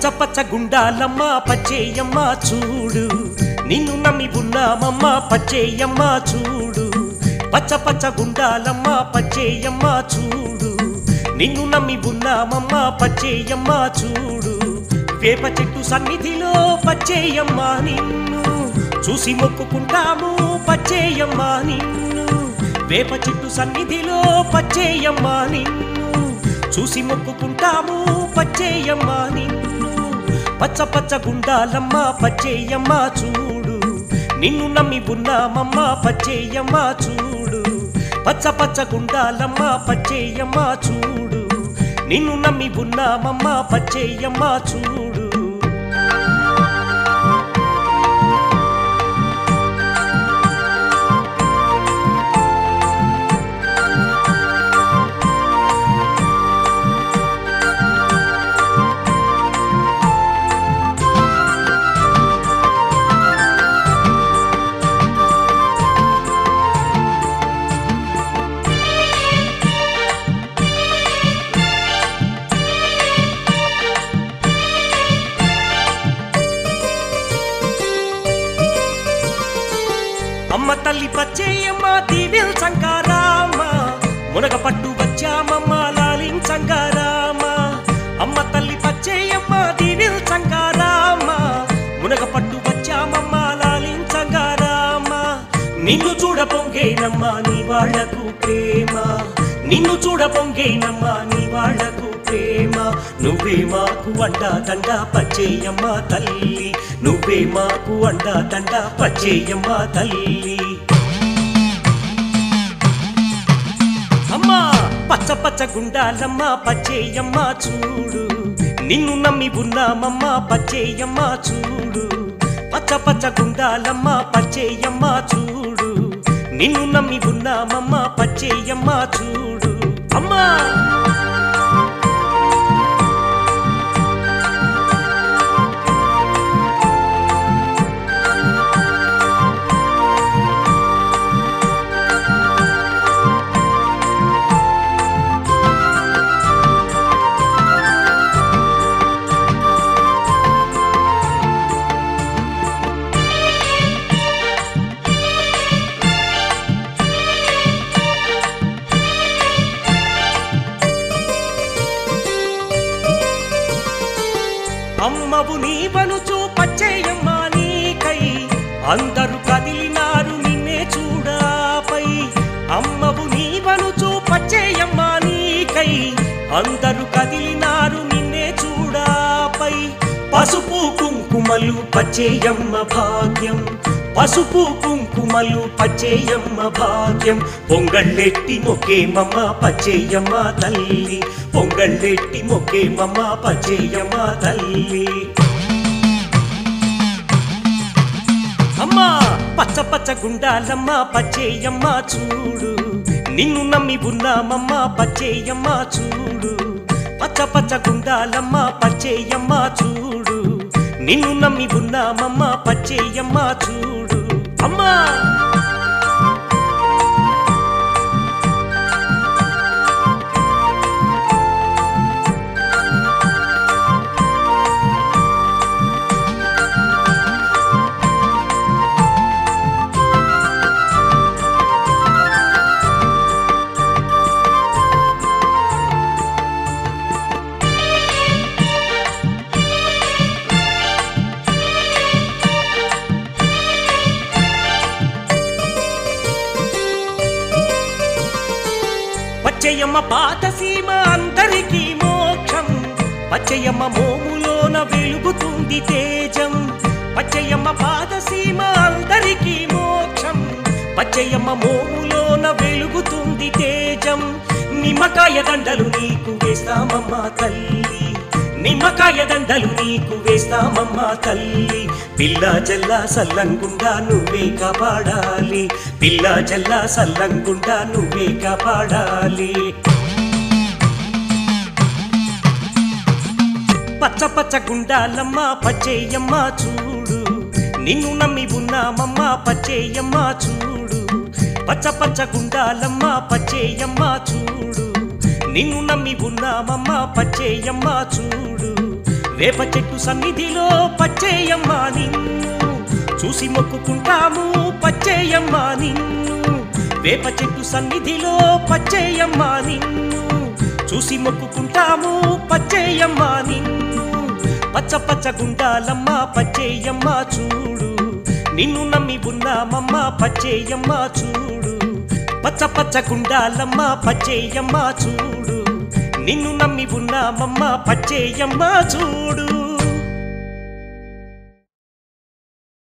పచ్చ పచ్చ గుండాలమ్మ పచ్చేయమ్మ చూడు నిన్ను నమ్మి ఉన్నామమ్మ పచ్చేయమ్మ చూడు పచ్చ పచ్చ గుండాలమ్మ పచ్చేయమ్మ చూడు నిన్ను నమ్మి ఉన్నామమ్మ పచ్చేయమ్మ చూడు వేప చెట్టు సన్నిధిలో పచ్చేయమ్మ నిన్ను చూసి మొక్కుకుంటాము పచ్చేయమ్మ నిన్ను వేప చెట్టు సన్నిధిలో పచ్చేయమ్మ నిన్ను చూసి మొక్కుకుంటాము పచ్చేయమ్మ నిన్ను పచ్చ పచ్చ గుండాలమ్మ పచ్చేయమ్మ చూడు నిన్ను నమ్మి ఉన్నామమ్మ పచ్చేయమ్మ చూడు పచ్చ పచ్చ గుండాలమ్మ పచ్చేయమ్మ చూడు నిన్ను నమ్మి ఉన్నామమ్మ పచ్చేయమ్మ చూడు అమ్మ తల్లి పచ్చేయమ్మ దీవెల్ సంకారామ మునగ పట్టు వచ్చామమ్మ లాలించంగారామ అమ్మ తల్లి పచ్చేయమ్మ దీవెల్ సంకారామ మునగ పట్టు వచ్చామమ్మ లాలించంగారామ నిన్ను చూడ పొంగేనమ్మ నీ వాళ్లకు ప్రేమ నిన్ను చూడ పొంగేనమ్మ నీ వాళ్లకు ప్రేమ నువ్వే మాకు అండా దండ పచ్చేయమ్మ తల్లి నువ్వే మాకు అండా దండ పచ్చేయమ్మ తల్లి అమ్మా పచ్చ పచ్చ గుండాలమ్మ పచ్చేయమ్మ చూడు నిన్ను నమ్మి ఉన్నామమ్మ పచ్చేయమ్మ చూడు పచ్చ పచ్చ గుండాలమ్మ పచ్చేయమ్మ చూడు నిన్ను నమ్మి ఉన్నామమ్మ పచ్చేయమ్మ చూడు అమ్మా అమ్మవు నీ వనుచు పచ్చేయమ్మ నీకై అందరూ కదిలినారు నిన్నే చూడాపై అమ్మవు నీ వనుచు పచ్చేయమ్మ నీకై అందరూ కదిలినారు నిన్నే చూడాపై పసుపు కుంకుమలు పచ్చేయమ్మ భాగ్యం పసుపు కుంకుమలు పచ్చేయమ్మ భాగ్యం పొంగళ్ళెట్టి మొక్కేమమ్మ పచ్చేయమ్మ తల్లి పొంగళ్ళెట్టి మొక్కేమమ్మ పచ్చేయమ్మ తల్లి అమ్మా పచ్చ పచ్చ గుండాలమ్మ పచ్చేయమ్మ చూడు నిన్ను నమ్మి ఉన్నామమ్మ పచ్చేయమ్మ చూడు పచ్చ పచ్చ గుండాలమ్మ పచ్చేయమ్మ చూడు నిన్ను నమ్మి ఉన్నామమ్మ పచ్చేయమ్మ చూడు అమ్మా పచ్చయ్యమ్మ పాత సీమ అందరికీ మోక్షం పచ్చయ్యమ్మ మోములోన వెలుగుతుంది తేజం పచ్చయ్యమ్మ పాత సీమ అందరికీ మోక్షం పచ్చయ్యమ్మ మోములోన వెలుగుతుంది తేజం నిమ్మకాయ దండలు నీకు వేస్తామమ్మ తల్లి నిమ్మకాయ దండలు నీకు వేస్తామమ్మ తల్లి పిల్ల జల్ల సల్లంగుండా నువ్వే కాపాడాలి పిల్ల జల్ల సల్లంగుండా నువ్వే కాపాడాలి పచ్చ పచ్చ గుండాలమ్మ పచ్చేయమ్మ చూడు నిన్ను నమ్మి ఉన్నామమ్మ పచ్చేయమ్మ చూడు పచ్చ పచ్చ గుండాలమ్మ పచ్చేయమ్మ చూడు నిన్ను నమ్మి ఉన్నామమ్మ పచ్చేయమ్మ చూడు వేప చెట్టు సన్నిధిలో పచ్చేయమ్మ నిన్ను చూసి మొక్కుకుంటాము పచ్చేయమ్మ నిన్ను వేప చెట్టు సన్నిధిలో పచ్చేయమ్మ నిన్ను చూసి మొక్కుకుంటాము పచ్చేయమ్మ నిన్ను పచ్చ పచ్చ గుండాలమ్మ పచ్చేయమ్మ చూడు నిన్ను నమ్మి ఉన్నామమ్మ పచ్చేయమ్మ చూడు పచ్చ పచ్చ గుండాలమ్మ పచ్చేయమ్మ చూడు నిన్ను నమ్మి ఉన్నామమ్మ పచ్చేయమ్మ చూడు